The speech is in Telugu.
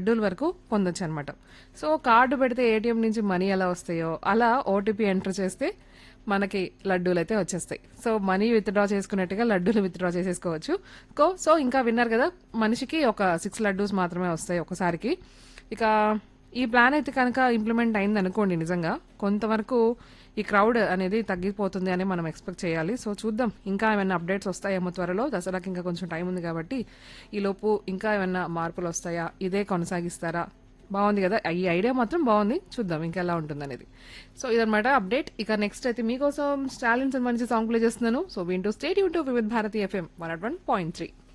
లడ్డూల వరకు పొందొచ్చు అనమాట సో కార్డు పెడితే ఏటీఎం నుంచి మనీ ఎలా వస్తాయో అలా ఓటీపీ ఎంటర్ చేస్తే మనకి లడ్డూలు అయితే వచ్చేస్తాయి సో మనీ విత్డ్రా చేసుకున్నట్టుగా లడ్డూలు విత్డ్రా చేసేసుకోవచ్చు కో సో ఇంకా విన్నారు కదా మనిషికి ఒక సిక్స్ లడ్డూస్ మాత్రమే వస్తాయి ఒకసారికి ఇక ఈ ప్లాన్ అయితే కనుక ఇంప్లిమెంట్ అయింది అనుకోండి నిజంగా కొంతవరకు ఈ క్రౌడ్ అనేది తగ్గిపోతుంది అని మనం ఎక్స్పెక్ట్ చేయాలి సో చూద్దాం ఇంకా ఏమైనా అప్డేట్స్ వస్తాయేమో త్వరలో దసరాకి ఇంకా కొంచెం టైం ఉంది కాబట్టి ఈలోపు ఇంకా ఏమైనా మార్పులు వస్తాయా ఇదే కొనసాగిస్తారా బాగుంది కదా ఈ ఐడియా మాత్రం బాగుంది చూద్దాం ఇంకా ఎలా ఉంటుంది అనేది సో ఇదన్నమాట అప్డేట్ ఇక నెక్స్ట్ అయితే మీకోసం స్టాలిన్ మంచి సాంగ్ ప్లే చేస్తున్నాను సో వింటూ స్టేట్ యూట్యూబ్ with Bharati FM one one point three